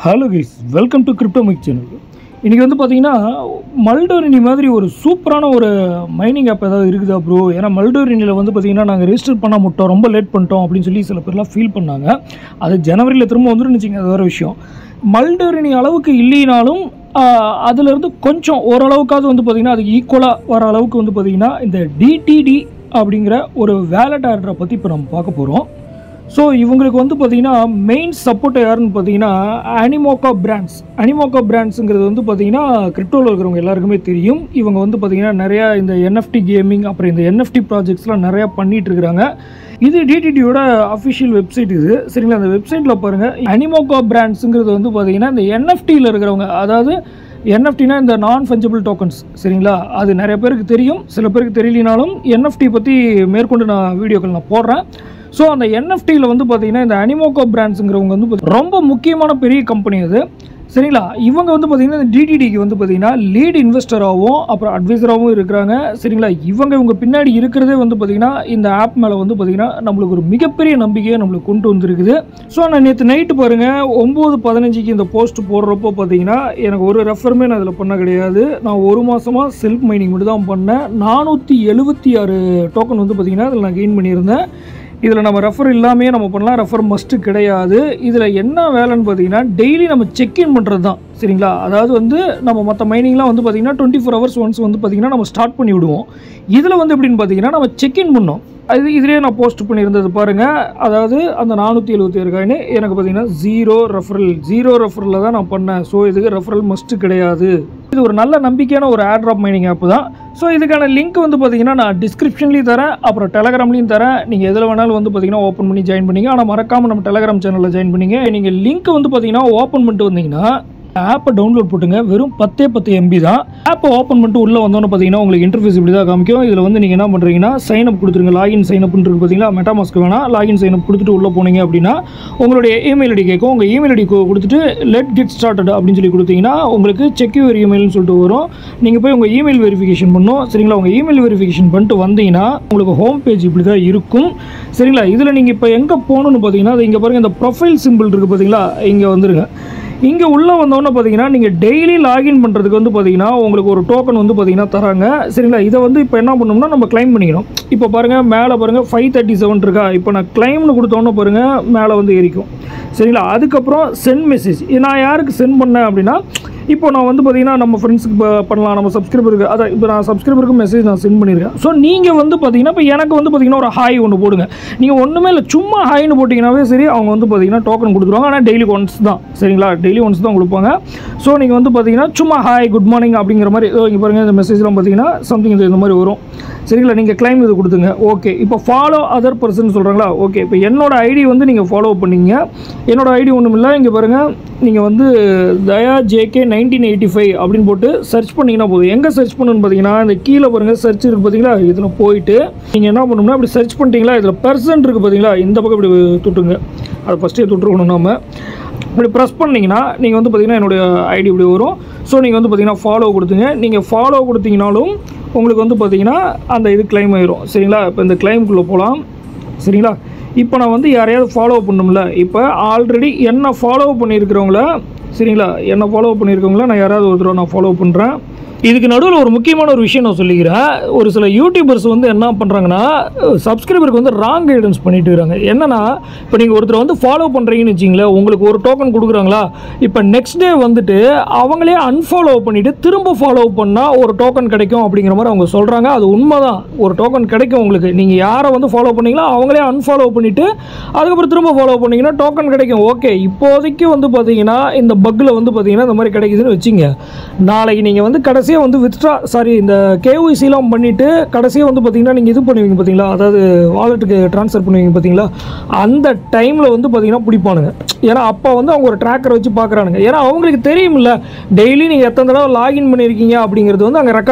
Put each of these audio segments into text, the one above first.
hello guys welcome to crypto மிக் channel இன்றைக்கி வந்து பார்த்தீங்கன்னா மல்டோரினி மாதிரி ஒரு சூப்பரான ஒரு மைனிங் ஆப் ஏதாவது இருக்குதா ப்ரோ ஏன்னா மல்டோரினியில் வந்து பார்த்தீங்கன்னா நாங்கள் ரெஜிஸ்டர் பண்ண முட்டோம் ரொம்ப லேட் பண்ணிட்டோம் அப்படின்னு சொல்லி சில பேர்லாம் ஃபீல் பண்ணாங்க அது ஜனவரியில் திரும்ப வந்துருந்துச்சிங்க அது வேறு விஷயம் மல்டோரினி அளவுக்கு இல்லைனாலும் அதுலேருந்து கொஞ்சம் ஓரளவுக்காவது வந்து பார்த்திங்கன்னா அதுக்கு ஈக்குவலாக வர அளவுக்கு வந்து பார்த்திங்கன்னா இந்த டிடிடி அப்படிங்கிற ஒரு வேலட் ஆர்டரை பற்றி இப்போ நம்ம பார்க்க போகிறோம் ஸோ இவங்களுக்கு வந்து பார்த்தீங்கன்னா மெயின் சப்போர்ட் யாருன்னு பார்த்தீங்கன்னா அனிமோகா பிராண்ட்ஸ் அனிமோகா பிராண்ட்ஸுங்கிறது வந்து பார்த்தீங்கன்னா கிரிப்டோவில் இருக்கிறவங்க எல்லாருக்குமே தெரியும் இவங்க வந்து பார்த்தீங்கன்னா நிறையா இந்த என்எஃப்டி கேமிங் அப்புறம் இந்த என்எஃப்டி ப்ராஜெக்ட்ஸ்லாம் நிறையா பண்ணிட்டு இருக்கிறாங்க இது டிடிடியோட அஃபிஷியல் வெப்சைட் இது சரிங்களா அந்த வெப்சைட்டில் பாருங்கள் அனிமோகா பிராண்ட்ஸுங்கிறது வந்து பார்த்தீங்கன்னா இந்த என்எஃப்டியில் இருக்கிறவங்க அதாவது என்எஃப்டினா இந்த நான் ஃபஞ்சபிள் டோக்கன்ஸ் சரிங்களா அது நிறைய பேருக்கு தெரியும் சில பேருக்கு தெரியலனாலும் என்எஃப்டி பற்றி மேற்கொண்டு நான் வீடியோக்கள் நான் போடுறேன் ஸோ அந்த என்எஃப்டியில் வந்து பார்த்தீங்கன்னா இந்த அனிமோகோ பிராண்ட்ஸுங்கிறவங்க வந்து பாத்தீங்கன்னா ரொம்ப முக்கியமான பெரிய கம்பெனி அது சரிங்களா இவங்க வந்து பார்த்தீங்கன்னா இந்த டிடிடிக்கு வந்து பார்த்தீங்கன்னா லீட் இன்வெஸ்டராகவும் அப்புறம் அட்வைசராகவும் இருக்கிறாங்க சரிங்களா இவங்க இவங்க பின்னாடி இருக்கிறதே வந்து பார்த்தீங்கன்னா இந்த ஆப் மேலே வந்து பார்த்தீங்கன்னா நம்மளுக்கு ஒரு மிகப்பெரிய நம்பிக்கையை நம்மளுக்கு கொண்டு வந்திருக்குது ஸோ நான் நேற்று நைட்டு பாருங்கள் ஒம்பது பதினஞ்சுக்கு இந்த போஸ்ட் போடுறப்போ பார்த்தீங்கன்னா எனக்கு ஒரு ரெஃபருமே நான் அதில் பண்ண கிடையாது நான் ஒரு மாதமாக செல்ஃப் மைனிங் மட்டும் தான் பண்ணேன் நானூற்றி எழுபத்தி ஆறு டோக்கன் வந்து பார்த்தீங்கன்னா அதில் நான் கெயின் பண்ணியிருந்தேன் இதில் நம்ம ரெஃபர் இல்லாமையே நம்ம பண்ணலாம் ரெஃபர் மஸ்ட்டு கிடையாது இதில் என்ன வேலைன்னு பார்த்தீங்கன்னா டெய்லி நம்ம செக்இன் பண்ணுறது தான் சரிங்களா அதாவது வந்து நம்ம மற்ற மைனிங்லாம் வந்து பார்த்திங்கன்னா டுவெண்ட்டி ஃபோர் ஹவர்ஸ் ஒன்ஸ் வந்து பார்த்திங்கன்னா நம்ம ஸ்டார்ட் பண்ணி விடுவோம் இதில் வந்து எப்படின்னு பார்த்தீங்கன்னா நம்ம செக்இன் பண்ணோம் அது இதிலே நான் போஸ்ட் பண்ணியிருந்தது பாருங்கள் அதாவது அந்த நானூற்றி எழுபத்தி ஏழு காயின் எனக்கு பார்த்தீங்கன்னா ஜீரோ ரெஃபரல் ஜீரோ ரெஃபரலில் தான் நான் பண்ணேன் ஸோ இதுக்கு ரெஃபரல் மஸ்ட்டு கிடையாது இது ஒரு நல்ல நம்பிக்கையான ஒரு ஆட்ராப் மைனிங் ஆப் தான் ஸோ இதுக்கான லிங்க் வந்து பார்த்தீங்கன்னா நான் டிஸ்கிரிப்ஷன்லேயும் தரேன் அப்புறம் டெலகிராம்லேயும் தரேன் நீங்கள் எதில் வேணாலும் வந்து பார்த்தீங்கன்னா ஓப்பன் பண்ணி ஜாயின் பண்ணிங்க ஆனால் மறக்காமல் நம்ம டெலகிராம் சேனலில் ஜாயின் பண்ணிங்க நீங்கள் லிங்க் வந்து பார்த்தீங்கன்னா ஓப்பன் பண்ணிட்டு வந்தீங்கன்னா ஆப்பை டவுன்லோட் போட்டுங்க வெறும் பத்தே பத்து எம்பி தான் ஆப்பை ஓப்பன் பண்ணிட்டு உள்ளே வந்தோன்னு பார்த்தீங்கன்னா உங்களுக்கு இன்டர்ஃபேஸ் இப்படி தான் காமிக்கும் இதில் வந்து நீங்கள் என்ன பண்ணுறீங்கன்னா சைன் அப் கொடுத்துருங்க லாகின் சைன் அப்னு இருக்கு பார்த்தீங்களா மெட்டாமாஸ்க்கு வேணால் லாகின் சைன் அப் கொடுத்துட்டு உள்ளே போனீங்க அப்படின்னா உங்களுடைய இமெயில் ஐடி கேட்கும் உங்கள் இமெயில் ஐடி கொடுத்துட்டு லெட் கெட் ஸ்டார்டட் அப்படின்னு சொல்லி கொடுத்தீங்கன்னா உங்களுக்கு செக் யுவர் இமெயில்னு சொல்லிட்டு வரும் நீங்கள் போய் உங்கள் இமெயில் வெரிஃபிகேஷன் பண்ணணும் சரிங்களா உங்கள் இமெயில் வெரிஃபிகேஷன் பண்ணிட்டு வந்தீங்கன்னா உங்களுக்கு ஹோம் பேஜ் இப்படி தான் இருக்கும் சரிங்களா இதில் நீங்கள் இப்போ எங்கே போகணுன்னு பார்த்தீங்கன்னா அது இங்கே பாருங்கள் இந்த ப்ரொஃபைல் சிம்பிள் இருக்குது பார்த்தீங்களா இங்கே வந்துருங்க இங்கே உள்ளே வந்தோன்னே பார்த்தீங்கன்னா நீங்கள் டெய்லி லாகின் பண்ணுறதுக்கு வந்து பார்த்தீங்கன்னா உங்களுக்கு ஒரு டோக்கன் வந்து பார்த்தீங்கன்னா தராங்க சரிங்களா இதை வந்து இப்போ என்ன பண்ணோம்னா நம்ம கிளைம் பண்ணிக்கணும் இப்போ பாருங்கள் மேலே பாருங்கள் ஃபைவ் தேர்ட்டி செவன் இருக்கா இப்போ நான் கிளைம்னு கொடுத்தோன்னே பாருங்கள் மேலே வந்து ஏறிக்கும் சரிங்களா அதுக்கப்புறம் சென்ட் மெசேஜ் நான் யாருக்கு சென்ட் பண்ணேன் அப்படின்னா இப்போ நான் வந்து பார்த்தீங்கன்னா நம்ம ஃப்ரெண்ட்ஸுக்கு பண்ணலாம் நம்ம சப்ஸ்கிரைபருக்கு அதான் இப்போ நான் சப்ஸ்கிரைபருக்கு மெசேஜ் நான் சென்ட் பண்ணியிருக்கேன் ஸோ நீங்கள் வந்து பார்த்தீங்கன்னா இப்போ எனக்கு வந்து பார்த்தீங்கன்னா ஒரு ஹாய் ஒன்று போடுங்க நீங்கள் ஒன்றுமே இல்லை சும்மா ஹாய்னு போட்டிங்கனாவே சரி அவங்க வந்து பார்த்தீங்கன்னா டோக்கன் கொடுத்துருவாங்க ஆனால் டெய்லி ஒன்ஸ் தான் சரிங்களா டெய்லி ஒன்ஸ் தான் கொடுப்பாங்க ஸோ நீங்கள் வந்து பார்த்தீங்கன்னா சும்மா ஹாய் குட் மார்னிங் அப்படிங்கிற மாதிரி இங்கே பாருங்கள் இந்த மெசேஜ்லாம் பார்த்தீங்கன்னா சம்திங் இது இந்த மாதிரி வரும் சரிங்களா நீங்கள் கிளைம் இது கொடுத்துங்க ஓகே இப்போ ஃபாலோ அதர் பர்சன் சொல்கிறாங்களா ஓகே இப்போ என்னோட ஐடி வந்து நீங்கள் ஃபாலோ பண்ணீங்க என்னோட ஐடி ஒன்றும் இல்லை இங்கே பாருங்கள் நீங்கள் வந்து Daya JK nineteen eighty five அப்படின்னு போட்டு சர்ச் பண்ணிங்கன்னா போதும் எங்கே சர்ச் பண்ணணும்னு பார்த்தீங்கன்னா இந்த கீழே பாருங்கள் சர்ச் இருக்குது பார்த்தீங்களா இதில் போயிட்டு நீங்கள் என்ன பண்ணணும்னா அப்படி சர்ச் பண்ணிட்டீங்களா இதில் பர்சன்ட் இருக்குது பார்த்தீங்களா இந்த பக்கம் இப்படி தொட்டுங்க அதை ஃபஸ்ட்டே தொட்டுருக்கணும் நம்ம இப்படி ப்ரெஸ் பண்ணிங்கன்னா நீங்கள் வந்து பார்த்தீங்கன்னா என்னுடைய ஐடி இப்படி வரும் ஸோ நீங்கள் வந்து பார்த்தீங்கன்னா ஃபாலோ கொடுத்துங்க நீங்கள் ஃபாலோ கொடுத்தீங்கனாலும் உங்களுக்கு வந்து பார்த்தீங்கன்னா அந்த இது கிளைம் ஆயிரும் சரிங்களா இப்போ இந்த கிளைமுக்குள்ளே போகலாம் சரிங்களா இப்போ நான் வந்து யாரையாவது ஃபாலோ பண்ணணும்ல இப்போ ஆல்ரெடி என்ன ஃபாலோ பண்ணியிருக்கிறவங்கள சரிங்களா என்ன ஃபாலோ பண்ணியிருக்கவங்கள நான் யாராவது ஒருத்தர் நான் ஃபாலோ பண்ணுறேன் இதுக்கு நடுவில் ஒரு முக்கியமான ஒரு விஷயம் நான் சொல்லிக்கிறேன் ஒரு சில யூடியூபர்ஸ் வந்து என்ன பண்ணுறாங்கன்னா சப்ஸ்கிரைபருக்கு வந்து ராங் கைடன்ஸ் பண்ணிட்டு இருக்காங்க என்னன்னா இப்போ நீங்கள் ஒருத்தர் வந்து ஃபாலோ பண்ணுறீங்கன்னு வச்சிங்களேன் உங்களுக்கு ஒரு டோக்கன் கொடுக்குறாங்களா இப்போ நெக்ஸ்ட் டே வந்துட்டு அவங்களே அன்ஃபாலோ பண்ணிவிட்டு திரும்ப ஃபாலோ பண்ணால் ஒரு டோக்கன் கிடைக்கும் அப்படிங்கிற மாதிரி அவங்க சொல்கிறாங்க அது உண்மை தான் ஒரு டோக்கன் கிடைக்கும் உங்களுக்கு நீங்கள் யாரை வந்து ஃபாலோ பண்ணீங்களோ அவங்களே அன்ஃபாலோ பண்ணிவிட்டு அதுக்கப்புறம் திரும்ப ஃபாலோ பண்ணிங்கன்னா டோக்கன் கிடைக்கும் ஓகே இப்போதைக்கு வந்து பார்த்தீங்கன்னா இந்த பக்கில் வந்து பார்த்தீங்கன்னா இந்த மாதிரி கிடைக்குதுன்னு வச்சுங்க நாளைக்கு நீங்கள் வந்து கடைசியாக வந்து வித்ட்ரா சாரி இந்த கேஒய்சிலாம் பண்ணிவிட்டு கடைசியாக வந்து பார்த்தீங்கன்னா நீங்கள் இது பண்ணுவீங்க பார்த்தீங்களா அதாவது வாலெட்டுக்கு ட்ரான்ஸ்ஃபர் பண்ணுவீங்க பார்த்தீங்களா அந்த டைமில் வந்து பார்த்தீங்கன்னா பிடிப்பானுங்க ஏன்னா அப்போ வந்து அவங்க ஒரு ட்ராக்கர் வச்சு பார்க்குறானுங்க ஏன்னா அவங்களுக்கு தெரியும்ல டெய்லி நீங்கள் எத்தனை தடவை லாகின் பண்ணியிருக்கீங்க அப்படிங்கிறது வந்து அங்கே ரெக்கார்டு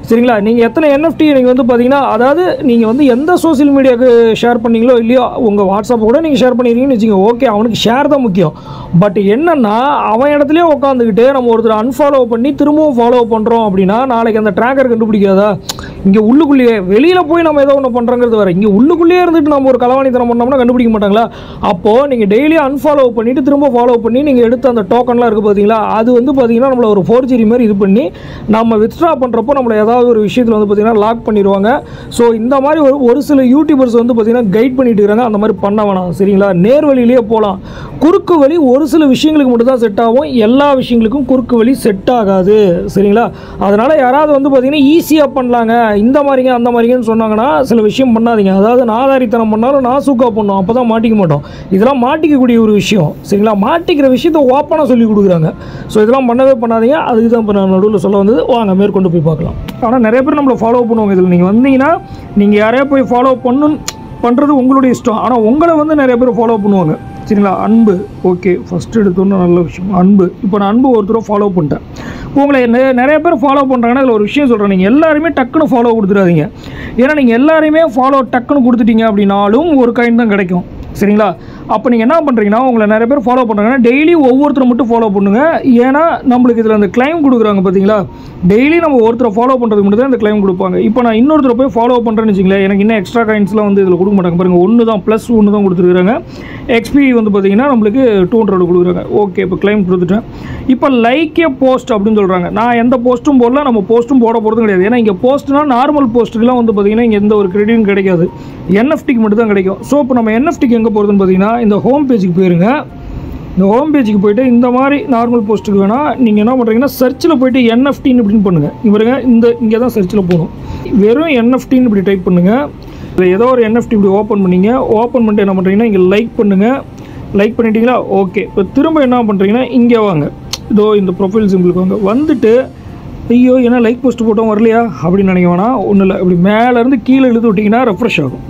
சரிங்களா நீங்கள் எத்தனை என்எஃப்டி நீங்கள் வந்து பார்த்தீங்கன்னா அதாவது நீங்கள் வந்து எந்த சோஷியல் மீடியாவுக்கு ஷேர் பண்ணீங்களோ இல்லையோ உங்கள் வாட்ஸ்அப் கூட நீங்கள் ஷேர் பண்ணிடுறீங்கன்னு வச்சுக்கோங்க ஓகே அவனுக்கு ஷேர் தான் முக்கியம் பட் என்னென்னா அவன் இடத்துலயே உட்காந்துக்கிட்டு நம்ம ஒருத்தர் அன்ஃபாலோ பண்ணி திரும்பவும் ஃபாலோ பண்ணுறோம் அப்படின்னா நாளைக்கு அந்த ட்ராக்கர் கண்டுபிடிக்காதா இங்கே உள்ளுக்குள்ளேயே வெளியில் போய் நம்ம ஏதோ ஒன்று பண்ணுறங்கிறது வேறு இங்கே உள்ளுக்குள்ளேயே இருந்துட்டு நம்ம ஒரு களவாணித்தனம் பண்ணோம்னா கண்டுபிடிக்க மாட்டாங்களா அப்போது நீங்கள் டெய்லி அன்ஃபாலோ பண்ணிவிட்டு திரும்ப ஃபாலோ பண்ணி நீங்கள் எடுத்த அந்த டோக்கன்லாம் இருக்குது பார்த்தீங்களா அது வந்து பார்த்தீங்கன்னா நம்மளை ஒரு ஃபோர்ஜரி மாதிரி இது பண்ணி நம்ம வித்ட்ரா பண்ணுறப்போ நம்மளை ஏதாவது ஒரு விஷயத்தில் வந்து பார்த்தீங்கன்னா லாக் பண்ணிடுவாங்க ஸோ இந்த மாதிரி ஒரு ஒரு சில யூடியூபர்ஸ் வந்து பார்த்தீங்கன்னா கைட் பண்ணிட்டு இருக்காங்க அந்த மாதிரி பண்ண வேணாம் சரிங்களா நேர் வழியிலேயே போகலாம் குறுக்கு வழி ஒரு சில விஷயங்களுக்கு மட்டும் தான் செட் ஆகும் எல்லா விஷயங்களுக்கும் குறுக்கு வழி செட் ஆகாது சரிங்களா அதனால் யாராவது வந்து பார்த்தீங்கன்னா ஈஸியாக பண்ணலாங்க இந்த மாதிரிங்க அந்த மாதிரிங்கன்னு சொன்னாங்கன்னா சில விஷயம் பண்ணாதீங்க அதாவது நாதாரித்தனம் பண்ணாலும் நாசூக்கா பண்ணும் அப்போ தான் மாட்டிக்க மாட்டோம் இதெல்லாம் மாட்டிக்கக்கூடிய ஒரு விஷயம் சரிங்களா மாட்டிக்கிற விஷயத்தை ஓப்பனாக சொல்லி கொடுக்குறாங்க ஸோ இதெல்லாம் பண்ணவே பண்ணாதீங்க அதுக்கு தான் இப்போ நான் நடுவில் சொல்ல வந்தது வாங்க மேற்கொண்டு போய் பார்க்கலாம் ஆனால் நிறைய பேர் நம்மளை ஃபாலோ பண்ணுவாங்க இதில் நீங்கள் வந்தீங்கன்னா நீங்கள் யாரையா போய் ஃபாலோ பண்ணணும் பண்ணுறது உங்களுடைய இஷ்டம் ஆனால் உங்களை வந்து நிறைய பேர் ஃபாலோ பண்ணுவாங்க சரிங்களா அன்பு ஓகே ஃபஸ்ட் எடுத்தோன்னு நல்ல விஷயம் அன்பு இப்போ நான் அன்பு ஒருத்தரை ஃபாலோ பண்ணிட்டேன் உங்களை நெ- நிறைய பேர் ஃபாலோ பண்ணுறாங்கன்னா இதில் ஒரு விஷயம் சொல்கிறேன் நீங்கள் எல்லாருமே டக்குன்னு ஃபாலோ கொடுத்துடாதீங்க ஏன்னா நீங்கள் எல்லாரையுமே ஃபாலோ டக்குன்னு கொடுத்துட்டீங்க அப்படின்னாலும் ஒரு காயின் தான் கிடைக்கும் சரிங்களா அப்போ நீங்கள் என்ன பண்ணுறீங்கன்னா உங்களை நிறைய பேர் ஃபாலோ பண்ணுறாங்கன்னா டெய்லி ஒவ்வொருத்தரை மட்டும் ஃபாலோ பண்ணுங்கள் ஏன்னா நம்மளுக்கு இதில் அந்த கிளைம் கொடுக்குறாங்க பார்த்தீங்களா டெய்லி நம்ம ஒருத்தரை ஃபாலோ பண்ணுறதுக்கு மட்டும் தான் இந்த கிளைம் கொடுப்பாங்க இப்போ நான் இன்னொருத்தரை போய் ஃபாலோ பண்ணுறேன்னு வச்சுங்களேன் எனக்கு இன்னும் எக்ஸ்ட்ரா காயின்ஸ்லாம் வந்து இதில் கொடுக்க மாட்டாங்க பாருங்கள் ஒன்று தான் ப்ளஸ் ஒன்று தான் கொடுத்துருக்காங்க எக்ஸ்பி வந்து பார்த்தீங்கன்னா நம்மளுக்கு டூ ஹண்ட்ரட் கொடுக்குறாங்க ஓகே இப்போ கிளைம் கொடுத்துட்டேன் இப்போ லைக்கே போஸ்ட் அப்படின்னு சொல்கிறாங்க நான் எந்த போஸ்ட்டும் போடல நம்ம போஸ்ட்டும் போட போகிறதும் கிடையாது ஏன்னா இங்கே போஸ்ட்னா நார்மல் போஸ்ட்டுக்கெலாம் வந்து பார்த்தீங்கன்னா இங்கே எந்த ஒரு கிரெடிட்டும் கிடைக்காது என்எஃப்டிக்கு மட்டும் தான் கிடைக்கும் ஸோ இப்போ நம்ம என்எஃப்டிக்கு எங்கே போகிறதுன்னு பார்த்தீங்கன்னா இந்த ஹோம் பேஜுக்கு போயிருங்க இந்த ஹோம் பேஜுக்கு போயிட்டு இந்த மாதிரி நார்மல் போஸ்ட்டுக்கு வேணால் நீங்கள் என்ன பண்ணுறீங்கன்னா சர்ச்சில் போயிட்டு என்எஃப்டின்னு இப்படின்னு பண்ணுங்கள் இங்க பாருங்க இந்த இங்கே தான் சர்ச்சில் போகணும் வெறும் என்எஃப்டின்னு இப்படி டைப் பண்ணுங்கள் இதில் ஏதோ ஒரு என்எஃப்டி இப்படி ஓப்பன் பண்ணீங்க ஓப்பன் பண்ணிட்டு என்ன பண்ணுறீங்கன்னா இங்கே லைக் பண்ணுங்கள் லைக் பண்ணிட்டீங்களா ஓகே இப்போ திரும்ப என்ன பண்ணுறீங்கன்னா இங்கே வாங்க இதோ இந்த ப்ரொஃபைல் சிம்பிளுக்கு வாங்க வந்துட்டு ஐயோ என்ன லைக் போஸ்ட் போட்டோம் வரலையா அப்படின்னு நினைக்க வேணாம் ஒன்றும் இல்லை இப்படி மேலேருந்து கீழே இழுத்து விட்டிங்கன்னா ரெஃப்ரெஷ் ஆகும்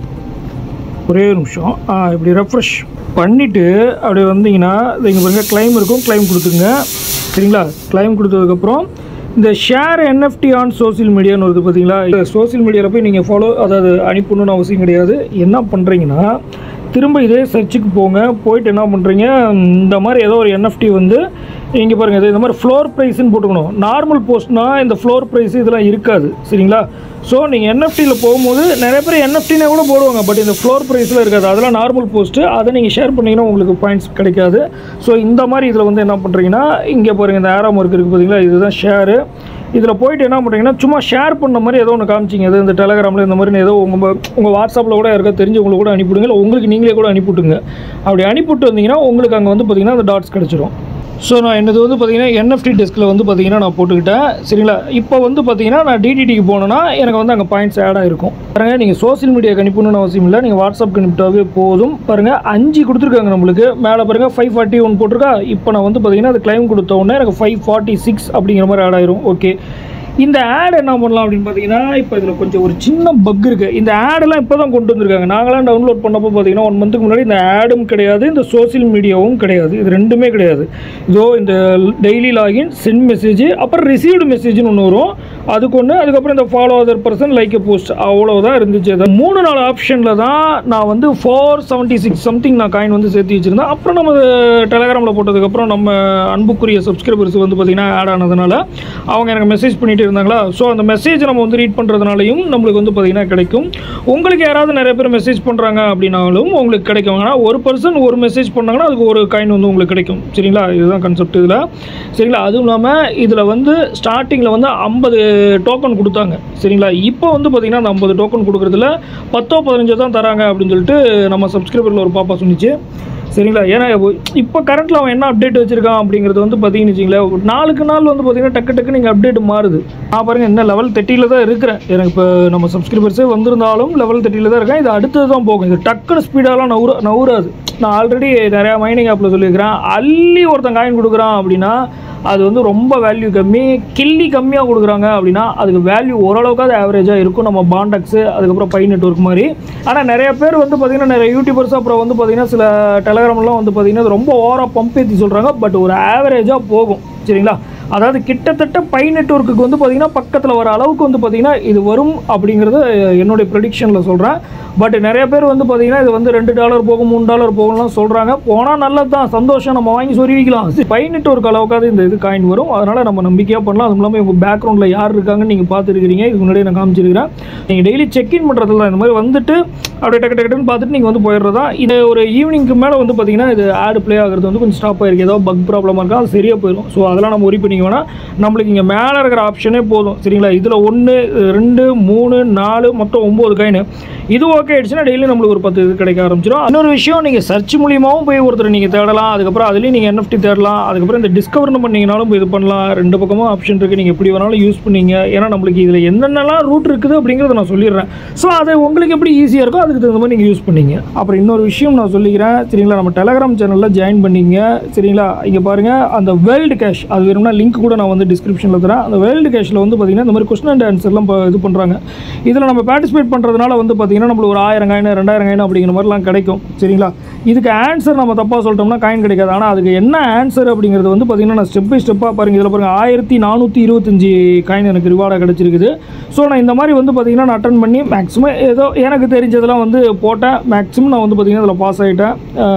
ஒரே ஒரு நிமிஷம் ஆ இப்படி ரெஃப்ரெஷ் பண்ணிவிட்டு அப்படியே வந்தீங்கன்னா இங்கே பாருங்க கிளைம் இருக்கும் கிளைம் கொடுத்துங்க சரிங்களா கிளைம் கொடுத்ததுக்கப்புறம் இந்த ஷேர் என்எஃப்டி ஆன் சோஷியல் மீடியான்னு வருது பார்த்தீங்களா சோஷியல் மீடியாவில் போய் நீங்கள் ஃபாலோ அதாவது அனுப்பணும்னு அவசியம் கிடையாது என்ன பண்ணுறீங்கன்னா திரும்ப இதே சர்ச்சுக்கு போங்க போயிட்டு என்ன பண்ணுறீங்க இந்த மாதிரி ஏதோ ஒரு என்எஃப்டி வந்து இங்கே பாருங்கள் இது இந்த மாதிரி ஃப்ளோர் ப்ரைஸ்ன்னு போட்டுக்கணும் நார்மல் போஸ்ட்னா இந்த ஃப்ளோர் ப்ரைஸ் இதெல்லாம் இருக்காது சரிங்களா ஸோ நீங்கள் என்எஃப்டியில் போகும்போது நிறைய பேர் என்எஃப்டினே கூட போடுவாங்க பட் இந்த ஃப்ளோர் ப்ரைஸில் இருக்காது அதெல்லாம் நார்மல் போஸ்ட்டு அதை நீங்கள் ஷேர் பண்ணிங்கன்னா உங்களுக்கு பாயிண்ட்ஸ் கிடைக்காது ஸோ இந்த மாதிரி இதில் வந்து என்ன பண்ணுறீங்கன்னா இங்கே பாருங்கள் இந்த ஆரோ மார்க் இருக்குது பார்த்தீங்களா இதுதான் ஷேரு இதில் போயிட்டு என்ன பண்ணுறீங்கன்னா சும்மா ஷேர் பண்ண மாதிரி ஏதோ ஒன்று காமிச்சிங்க இது இந்த டெலகிராமில் இந்த மாதிரி ஏதோ உங்கள் உங்கள் வாட்ஸ்அப்பில் கூட யாருக்கா தெரிஞ்சவங்களுக்கு கூட அனுப்பிவிடுங்க இல்லை உங்களுக்கு நீங்களே கூட அனுப்பிவிட்டுங்க அப்படி அனுப்பிவிட்டு வந்தீங்கன்னா உங்களுக்கு அங்கே வந்து பார்த்தீங்கன்னா அந்த டாட்ஸ் கிடச்சிரும் ஸோ நான் என்னது வந்து பார்த்தீங்கன்னா என்எஃப்டி டெஸ்கில் வந்து பார்த்தீங்கன்னா நான் போட்டுக்கிட்டேன் சரிங்களா இப்போ வந்து பார்த்தீங்கன்னா நான் டிடிடிக்கு போனேன்னா எனக்கு வந்து அங்கே பாயிண்ட்ஸ் ஆட் ஆகிருக்கும் பாருங்கள் நீங்கள் சோஷியல் மீடியாக்கு அனுப்பணும்னு அவசியம் இல்லை நீங்கள் வாட்ஸ்அப் அனுப்பிட்டாவே போதும் பாருங்கள் அஞ்சு கொடுத்துருக்காங்க நம்மளுக்கு மேலே பாருங்கள் ஃபைவ் ஃபார்ட்டி ஒன் போட்டிருக்கா இப்போ நான் வந்து பார்த்தீங்கன்னா அது கிளைம் கொடுத்த உடனே எனக்கு ஃபைவ் ஃபார்ட்டி சிக்ஸ் அப்படிங்கிற மாதிரி ஆட் ஆயிரும் ஓகே இந்த ஆட் என்ன பண்ணலாம் அப்படின்னு பார்த்தீங்கன்னா இப்போ இதில் கொஞ்சம் ஒரு சின்ன பக் இருக்குது இந்த ஆடெல்லாம் இப்போ தான் கொண்டு வந்திருக்காங்க நாங்களாம் டவுன்லோட் பண்ணப்போ பார்த்தீங்கன்னா ஒன் மந்த்துக்கு முன்னாடி இந்த ஆடும் கிடையாது இந்த சோஷியல் மீடியாவும் கிடையாது இது ரெண்டுமே கிடையாது இதோ இந்த டெய்லி லாகின் சென்ட் மெசேஜ் அப்புறம் ரிசீவ்டு மெசேஜ்னு ஒன்று வரும் அதுக்கு ஒன்று அதுக்கப்புறம் இந்த follow other person like a post அவ்வளோதான் இருந்துச்சு அது மூணு நாலு ஆப்ஷனில் தான் நான் வந்து ஃபோர் செவன்ட்டி சிக்ஸ் சம்திங் நான் காயின் வந்து சேர்த்து வச்சுருந்தேன் அப்புறம் நம்ம டெலகிராமில் போட்டதுக்கப்புறம் நம்ம அன்புக்குரிய சப்ஸ்கிரைபர்ஸ் வந்து பார்த்திங்கன்னா ஆட் ஆனதுனால அவங்க எனக்கு மெசேஜ் பண்ணிட்டு இருந்தாங்களா ஸோ அந்த மெசேஜ் நம்ம வந்து ரீட் பண்ணுறதுனாலையும் நம்மளுக்கு வந்து பார்த்திங்கன்னா கிடைக்கும் உங்களுக்கு யாராவது நிறைய பேர் மெசேஜ் பண்ணுறாங்க அப்படின்னாலும் உங்களுக்கு கிடைக்கும் ஆனால் ஒரு பர்சன் ஒரு மெசேஜ் பண்ணாங்கன்னா அதுக்கு ஒரு காயின் வந்து உங்களுக்கு கிடைக்கும் சரிங்களா இதுதான் கான்செப்ட் இதில் சரிங்களா அதுவும் இல்லாமல் இதில் வந்து ஸ்டார்டிங்கில் வந்து ஐம்பது டோக்கன் கொடுத்தாங்க சரிங்களா இப்போ வந்து பார்த்திங்கன்னா அந்த ஐம்பது டோக்கன் கொடுக்குறதுல பத்தோ பதினஞ்சோ தான் தராங்க அப்படின்னு சொல்லிட்டு நம்ம சப்ஸ்கிரைபரில் ஒரு பாப்பா சொன்னிச்சு சரிங்களா ஏன்னா இப்போ கரண்ட்டில் அவன் என்ன அப்டேட் வச்சிருக்கான் அப்படிங்கிறது வந்து பார்த்தீங்கன்னு வச்சிங்களேன் ஒரு நாளுக்கு நாள் வந்து பார்த்தீங்கன்னா டக்கு டக்கு நீங்கள் அப்டேட் மாறுது நான் பாருங்கள் என்ன லெவல் தேர்ட்டியில் தான் இருக்கிறேன் எனக்கு இப்போ நம்ம சப்ஸ்கிரைபர்ஸே வந்திருந்தாலும் லெவல் தேர்ட்டியில் தான் இருக்கேன் இது அடுத்தது தான் போகும் இது டக்குன்னு ஸ்பீடாலாம் நவுற நவுறாது நான் ஆல்ரெடி நிறையா மைனிங் ஆப்பில் சொல்லியிருக்கிறேன் அள்ளி ஒருத்தன் காயின் கொடுக்குறான் அப்படின்னா அது வந்து ரொம்ப வேல்யூ கம்மி கில்லி கம்மியாக கொடுக்குறாங்க அப்படின்னா அதுக்கு வேல்யூ ஓரளவுக்காவது ஆவரேஜாக இருக்கும் நம்ம பாண்டக்ஸு அதுக்கப்புறம் பை நெட்ஒர்க் மாதிரி ஆனால் நிறைய பேர் வந்து பார்த்திங்கன்னா நிறைய யூடியூபர்ஸ் அப்புறம் வந்து பார்த்திங்கன்னா சில டெலகிராம்லாம் வந்து பார்த்திங்கன்னா அது ரொம்ப ஓவராக பம்ப் ஏற்றி சொல்கிறாங்க பட் ஒரு ஆவரேஜாக போகும் சரிங்களா அதாவது கிட்டத்தட்ட பை நெட்ஒர்க்குக்கு வந்து பார்த்திங்கன்னா பக்கத்தில் வர அளவுக்கு வந்து பார்த்திங்கன்னா இது வரும் அப்படிங்கிறத என்னுடைய ப்ரெடிக்ஷனில் சொல்கிறேன் பட் நிறைய பேர் வந்து பார்த்திங்கன்னா இது வந்து ரெண்டு டாலர் போகும் மூணு டாலர் போகும்லாம் சொல்கிறாங்க போனால் நல்லது தான் சந்தோஷம் நம்ம வாங்கி சொருவிக்கலாம் பை நெட்ஒர்க் அளவுக்காவது இந்த இது காயின் வரும் அதனால் நம்ம நம்பிக்கையாக பண்ணலாம் அதுவும் இல்லாமல் உங்கள் பேக்ரவுண்டில் யார் இருக்காங்கன்னு நீங்கள் பார்த்துருக்கிறீங்க இதுக்கு முன்னாடி நான் காமிச்சிருக்கிறேன் நீங்கள் டெய்லி செக்இன் பண்ணுறதுல தான் இந்த மாதிரி வந்துட்டு அப்படியே டக்கு டக்கு டக்குன்னு பார்த்துட்டு நீங்கள் வந்து போயிடுறதா இது ஒரு ஈவினிங்க்கு மேலே வந்து பார்த்தீங்கன்னா இது ஆடு ப்ளே ஆகிறது வந்து கொஞ்சம் ஸ்டாப் ஆயிருக்கு ஏதோ பக் ப்ராப்ளமாக இருக்கா அது சரியாக போயிடும் ஸோ அதெல்லாம் நம்ம ஒரி பண்ணிக்க வேணாம் நம்மளுக்கு இங்கே மேலே இருக்கிற ஆப்ஷனே போதும் சரிங்களா இதில் ஒன்று ரெண்டு மூணு நாலு மொத்தம் ஒம்பது காயின் இது ஓகே ஆயிடுச்சுன்னா டெய்லி நம்மளுக்கு ஒரு பத்து இது கிடைக்க ஆரம்பிச்சிடும் இன்னொரு விஷயம் நீங்கள் சர்ச் மூலியமாகவும் போய் ஒருத்தர் நீங்கள் தேடலாம் அதுக்கப்புறம் அதுலேயும் நீங்கள் NFT தேடலாம் அதுக்கப்புறம் இந்த டிஸ்கவர்னு பண்ணீங்கனாலும் போய் இது பண்ணலாம் ரெண்டு பக்கமும் ஆப்ஷன் இருக்குது நீங்கள் எப்படி வேணாலும் யூஸ் பண்ணீங்க ஏன்னா நம்மளுக்கு இதில் என்னென்னலாம் ரூட் இருக்குது அப்படிங்கிறத நான் சொல்லிடுறேன் ஸோ அது உங்களுக்கு எப்படி ஈஸியாக இருக்கோ அதுக்கு தகுந்த மாதிரி நீங்கள் யூஸ் பண்ணீங்க அப்புறம் இன்னொரு விஷயம் நான் சொல்லிக்கிறேன் சரிங்களா நம்ம டெலகிராம் சேனலில் ஜாயின் பண்ணீங்க சரிங்களா இங்கே பாருங்கள் அந்த வேர்ல்டு கேஷ் அது வேணும்னா லிங்க் கூட நான் வந்து டிஸ்கிரிப்ஷனில் தரேன் அந்த வேர்ல்டு கேஷில் வந்து பார்த்தீங்கன்னா இந்த மாதிரி கொஸ்டின் அண்ட் ஆன்சர்லாம் இப்போ இது பண்ணுறாங்க இதில் நம்ம பார்ட்டிசிபேட் பண்ணுறதுனால வந்து பார்த்தீங்கன்னா நம்மளுக்கு ஒரு ஆயிரம் காயின் ரெண்டாயிரம் காயின் அப்படிங்கிற மாதிரிலாம் கிடைக்கும் சரிங்களா இதுக்கு ஆன்சர் நம்ம தப்பாக சொல்லிட்டோம்னா காயின் கிடைக்காது ஆனால் அதுக்கு என்ன ஆன்சர் அப்படிங்கிறது வந்து பார்த்தீங்கன்னா நான் ஸ்டெப் பை ஸ்டெப்பாக பாருங்க இதில் பாருங்கள் ஆயிரத்தி நானூற்றி இருபத்தஞ்சி காயின் எனக்கு ரிவார்டாக கிடச்சிருக்குது ஸோ நான் இந்த மாதிரி வந்து பார்த்தீங்கன்னா நான் அட்டன் பண்ணி மேக்ஸிமம் ஏதோ எனக்கு தெரிஞ்சதெல்லாம் வந்து போட்டேன் மேக்ஸிமம் நான் வந்து பார்த்தீங்கன்னா இதில் பாஸ் ஆகிட்டேன்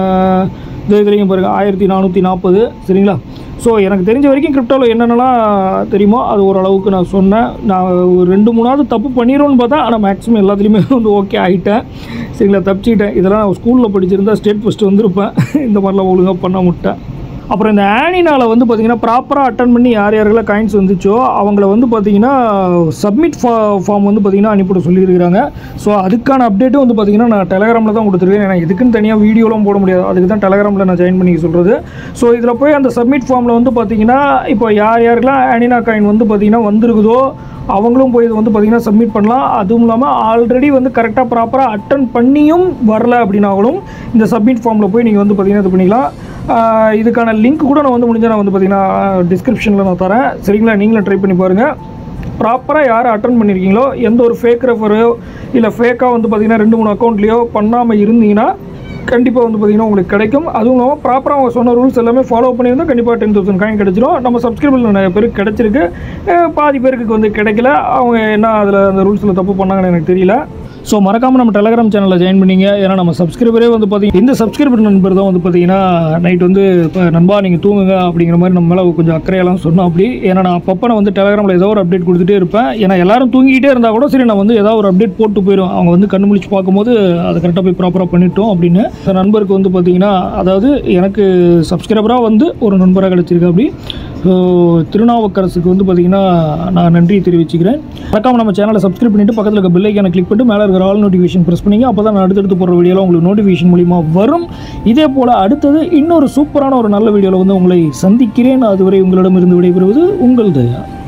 இது இதுலேயும் பாருங்கள் ஆயிரத்தி நானூற்றி நாற்பது சரிங்களா ஸோ எனக்கு தெரிஞ்ச வரைக்கும் கிரிப்டோவில் என்னென்னலாம் தெரியுமோ அது ஓரளவுக்கு நான் சொன்னேன் நான் ஒரு ரெண்டு மூணாவது தப்பு பண்ணிடும்னு பார்த்தா ஆனால் மேக்ஸிமம் எல்லாத்துலேயுமே வந்து ஓகே ஆகிட்டேன் சரிங்களா தப்பிச்சிக்கிட்டேன் இதெல்லாம் நான் ஸ்கூலில் படிச்சிருந்தா ஸ்டேட் ஃபஸ்ட்டு வந்திருப்பேன் இந்த மாதிரிலாம் ஒழுங்காக பண்ண முட்டேன் அப்புறம் இந்த ஆனினால வந்து பார்த்தீங்கன்னா ப்ராப்பராக அட்டன் பண்ணி யார் யாருக்கெல்லாம் காயின்ஸ் வந்துச்சோ அவங்கள வந்து பார்த்தீங்கன்னா சப்மிட் ஃபா ஃபார்ம் வந்து பார்த்தீங்கன்னா அனுப்பிவிட சொல்லியிருக்கிறாங்க ஸோ அதுக்கான அப்டேட்டும் வந்து பார்த்தீங்கன்னா நான் டெலகிராமில் தான் கொடுத்துருக்கேன் ஏன்னா இதுக்குன்னு தனியாக வீடியோலாம் போட முடியாது அதுக்கு தான் டெலகிராமில் நான் ஜாயின் பண்ணி சொல்கிறது ஸோ இதில் போய் அந்த சப்மிட் ஃபார்மில் வந்து பார்த்தீங்கன்னா இப்போ யார் யாருக்கெல்லாம் ஆனினா காயின் வந்து பார்த்தீங்கன்னா வந்திருக்குதோ அவங்களும் போய் இது வந்து பார்த்தீங்கன்னா சப்மிட் பண்ணலாம் அதுவும் இல்லாமல் ஆல்ரெடி வந்து கரெக்டாக ப்ராப்பராக அட்டன் பண்ணியும் வரல அப்படின்னாலும் இந்த சப்மிட் ஃபார்மில் போய் நீங்கள் வந்து பார்த்தீங்கன்னா இது பண்ணிக்கலாம் ஆஹ் இதுக்கான லிங்க் கூட நான் வந்து முடிஞ்சால் நான் வந்து பார்த்தீங்கன்னா டிஸ்கிரிப்ஷனில் நான் தரேன் சரிங்களா நீங்களும் ட்ரை பண்ணி பாருங்கள் ப்ராப்பராக யார் அட்டன் பண்ணியிருக்கீங்களோ எந்த ஒரு ஃபேக் ரெஃபரோ இல்லை ஃபேக்காக வந்து பார்த்தீங்கன்னா ரெண்டு மூணு அக்கௌண்ட்லேயோ பண்ணாமல் இருந்தீங்கன்னா கண்டிப்பாக வந்து பார்த்தீங்கன்னா உங்களுக்கு கிடைக்கும் அதுவும் இல்லாமல் ப்ராப்பராக அவங்க சொன்ன ரூல்ஸ் எல்லாமே ஃபாலோ பண்ணியிருந்தால் கண்டிப்பாக டென் தௌசண்ட் காயின் கிடைச்சிரும் நம்ம சப்ஸ்கிரைபர் நிறைய பேருக்கு கிடைச்சிருக்கு அஹ் பாதி பேருக்கு வந்து கிடைக்கல அவங்க என்ன அதில் அந்த ரூல்ஸில் தப்பு பண்ணாங்கன்னு எனக்கு தெரியல ஸோ மறக்காமல் நம்ம டெலகிராம் சேனலில் ஜாயின் பண்ணீங்க ஏன்னா நம்ம சப்ஸ்கிரைபரே வந்து பார்த்தீங்கன்னா இந்த சப்ஸ்கிரைபர் நண்பர் தான் வந்து பார்த்தீங்கன்னா நைட் வந்து இப்போ நண்பா நீங்கள் தூங்குங்க அப்படிங்கிற மாதிரி நம்ம மேலே கொஞ்சம் அக்கறையெல்லாம் சொன்னோம் அப்படி ஏன்னா நான் அப்பப்போ நான் வந்து டெலகிராமில் ஏதோ ஒரு அப்டேட் கொடுத்துட்டே இருப்பேன் ஏன்னா எல்லாரும் தூங்கிக்கிட்டே இருந்தால் கூட சரி நான் வந்து ஏதாவது ஒரு அப்டேட் போட்டு போயிடும் அவங்க வந்து கண்ணு முழிச்சு பார்க்கும்போது அதை கரெக்டாக போய் ப்ராப்பராக பண்ணிட்டோம் அப்படின்னு அந்த நண்பருக்கு வந்து பார்த்தீங்கன்னா அதாவது எனக்கு சப்ஸ்கிரைபராக வந்து ஒரு நண்பராக கிடச்சிருக்கு அப்படி ஸோ திருநாவுக்கரசுக்கு வந்து பார்த்தீங்கன்னா நான் நன்றி தெரிவிச்சுக்கிறேன் மறக்காம நம்ம சேனலை சப்ஸ்கிரைப் பண்ணிட்டு பக்கத்தில் இருக்க பெல் ஐக்கானை கிளிக் பண்ணிட்டு மேலே இருக்கிற ஆல் நோட்டிஃபிகேஷன் ப்ரெஸ் பண்ணிங்க அப்போ தான் நான் அடுத்தடுத்து போடுற வீடியோலாம் உங்களுக்கு நோட்டிஃபிகேஷன் மூலிமா வரும் இதே போல் அடுத்தது இன்னொரு சூப்பரான ஒரு நல்ல வீடியோவில் வந்து உங்களை சந்திக்கிறேன் அதுவரை உங்களிடமிருந்து விடைபெறுவது உங்கள் தயா